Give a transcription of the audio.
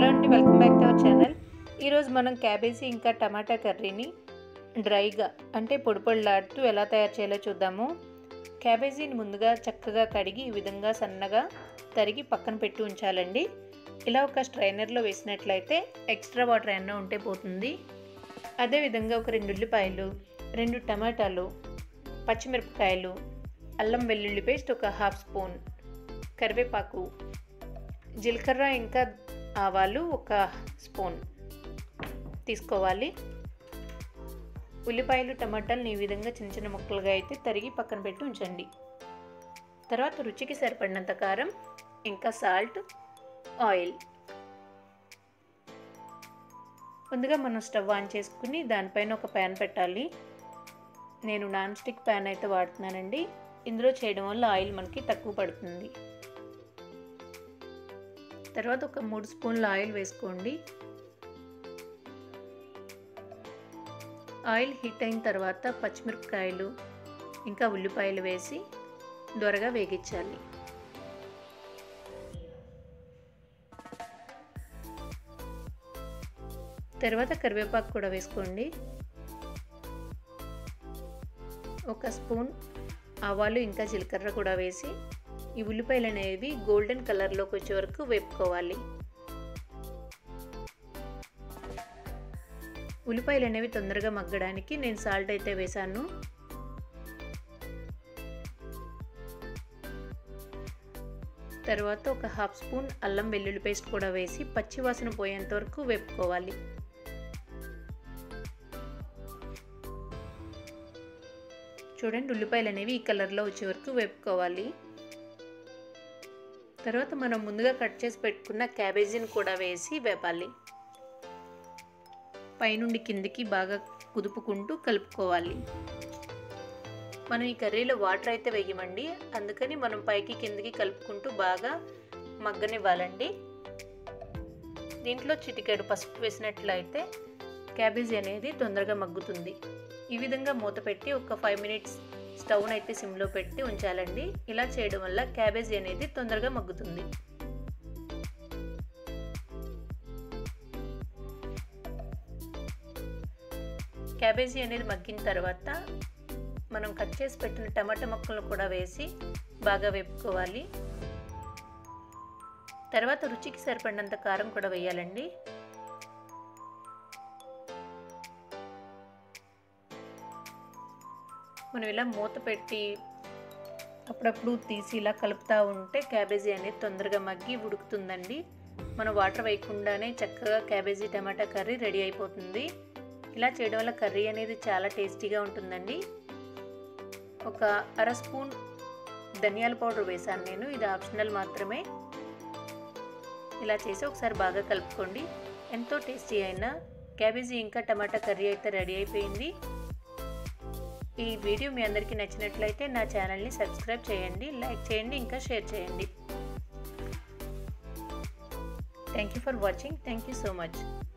hello అండి welcome back to our channel ఈరోజు మనం క్యాబేజీ ఇంకా టమాటా కర్రీని డ్రైగా అంటే పొడి పొడిలాడుతూ ఎలా తయారు చేయాలో చూద్దాము క్యాబేజీని ముందుగా చక్కగా కడిగి ఈ విధంగా సన్నగా తరిగి పక్కన పెట్టి ఉంచాలండి ఇలా ఒక స్ట్రైనర్లో వేసినట్లయితే ఎక్స్ట్రా వాటర్ ఏమైనా ఉంటే పోతుంది అదేవిధంగా ఒక రెండు ఉల్లిపాయలు రెండు టమాటాలు పచ్చిమిరపకాయలు అల్లం వెల్లుల్లి పేస్ట్ ఒక హాఫ్ స్పూన్ కరివేపాకు జీలకర్ర ఇంకా ఆవాలు ఒక స్పూన్ తీసుకోవాలి ఉల్లిపాయలు టమాటాలను ఈ విధంగా చిన్న చిన్న ముక్కలుగా అయితే తరిగి పక్కన పెట్టి ఉంచండి తర్వాత రుచికి సరిపడినంత కారం ఇంకా సాల్ట్ ఆయిల్ ముందుగా మనం స్టవ్ ఆన్ చేసుకుని దానిపైన ఒక ప్యాన్ పెట్టాలి నేను నాన్ స్టిక్ ప్యాన్ అయితే వాడుతున్నానండి ఇందులో చేయడం వల్ల ఆయిల్ మనకి తక్కువ పడుతుంది తర్వాత ఒక మూడు స్పూన్ల ఆయిల్ వేసుకోండి ఆయిల్ హీట్ అయిన తర్వాత పచ్చిమిరపకాయలు ఇంకా ఉల్లిపాయలు వేసి దొరగా వేగించాలి తర్వాత కరివేపాకు కూడా వేసుకోండి ఒక స్పూన్ ఆవాలు ఇంకా జీలకర్ర కూడా వేసి ఈ ఉల్లిపాయలు అనేవి గోల్డెన్ కలర్లోకి వచ్చే వరకు వేపుకోవాలి ఉల్లిపాయలు అనేవి తొందరగా మగ్గడానికి నేను సాల్ట్ అయితే వేశాను తర్వాత ఒక హాఫ్ స్పూన్ అల్లం వెల్లుల్లి పేస్ట్ కూడా వేసి పచ్చి వాసన పోయేంత వరకు వేపుకోవాలి చూడండి ఉల్లిపాయలు అనేవి ఈ కలర్లో వచ్చే వరకు వేపుకోవాలి తర్వాత మనం ముందుగా కట్ చేసి పెట్టుకున్న క్యాబేజీని కూడా వేసి వేపాలి పైనుండి కిందికి బాగా కుదుపుకుంటూ కలుపుకోవాలి మనం ఈ కర్రీలో వాటర్ అయితే వేయమండి అందుకని మనం పైకి కిందికి కలుపుకుంటూ బాగా మగ్గనివ్వాలండి దీంట్లో చిటికెడు పసుపు వేసినట్లయితే క్యాబేజీ అనేది తొందరగా మగ్గుతుంది ఈ విధంగా మూత పెట్టి ఒక ఫైవ్ మినిట్స్ స్టవ్ని అయితే సిమ్లో పెట్టి ఉంచాలండి ఇలా చేయడం వల్ల క్యాబేజీ అనేది తొందరగా మగ్గుతుంది క్యాబేజీ అనేది మగ్గిన తర్వాత మనం కట్ చేసి పెట్టిన టమాటా ముక్కలను కూడా వేసి బాగా వేపుకోవాలి తర్వాత రుచికి సరిపడినంత కారం కూడా వేయాలండి మనం ఇలా మూత పెట్టి అప్పుడప్పుడు తీసి ఇలా కలుపుతూ ఉంటే క్యాబేజీ అనేది తొందరగా మగ్గి ఉడుకుతుందండి మనం వాటర్ వేయకుండానే చక్కగా క్యాబేజీ టమాటా కర్రీ రెడీ అయిపోతుంది ఇలా చేయడం వల్ల కర్రీ అనేది చాలా టేస్టీగా ఉంటుందండి ఒక అర స్పూన్ ధనియాల పౌడర్ వేసాను నేను ఇది ఆప్షనల్ మాత్రమే ఇలా చేసి ఒకసారి బాగా కలుపుకోండి ఎంతో టేస్టీ అయిన క్యాబేజీ ఇంకా టమాటా కర్రీ అయితే రెడీ అయిపోయింది ఈ వీడియో మీ అందరికీ నచ్చినట్లయితే నా ఛానల్ని సబ్స్క్రైబ్ చేయండి లైక్ చేయండి ఇంకా షేర్ చేయండి thank you for watching thank you so much